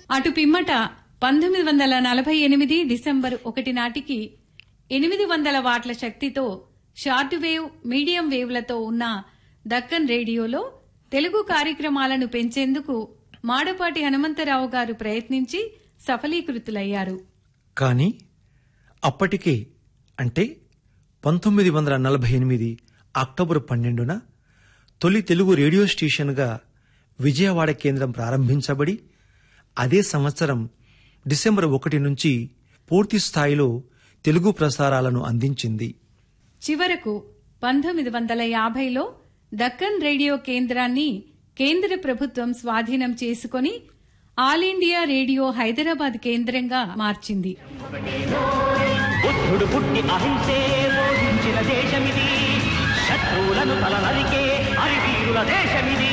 అటు పిమ్మట పంతొమ్మిది వందల నలభై ఎనిమిది డిసెంబర్ ఒకటి నాటికి ఎనిమిది వందల వాట్ల శక్తితో షార్ట్ వేవ్ మీడియం వేవ్లతో ఉన్న దక్కన్ రేడియోలో తెలుగు కార్యక్రమాలను పెంచేందుకు మాడపాటి హనుమంతరావు గారు ప్రయత్నించి సఫలీకృతులయ్యారు కానీ అప్పటికే అంటే పంతొమ్మిది వందల నలభై ఎనిమిది అక్టోబర్ పన్నెండున తొలి తెలుగు రేడియో స్టేషన్గా విజయవాడ కేంద్రం ప్రారంభించబడి అదే సంవత్సరం డిసెంబర్ ఒకటి నుంచి పూర్తి స్థాయిలో తెలుగు ప్రసారాలను అందించింది చివరకు పంతొమ్మిది వందల యాభైలో దక్కన్ రేడియో కేంద్రాన్ని కేంద్ర ప్రభుత్వం స్వాధీనం చేసుకొని ఆల్ ఇండియా రేడియో హైదరాబాద్ కేంద్రంగా మార్చింది బుద్ధుడు పుట్టి అహింసే బోధించిన దేశమిది శత్రువులను తల నరికే అరివీరుల దేశమిది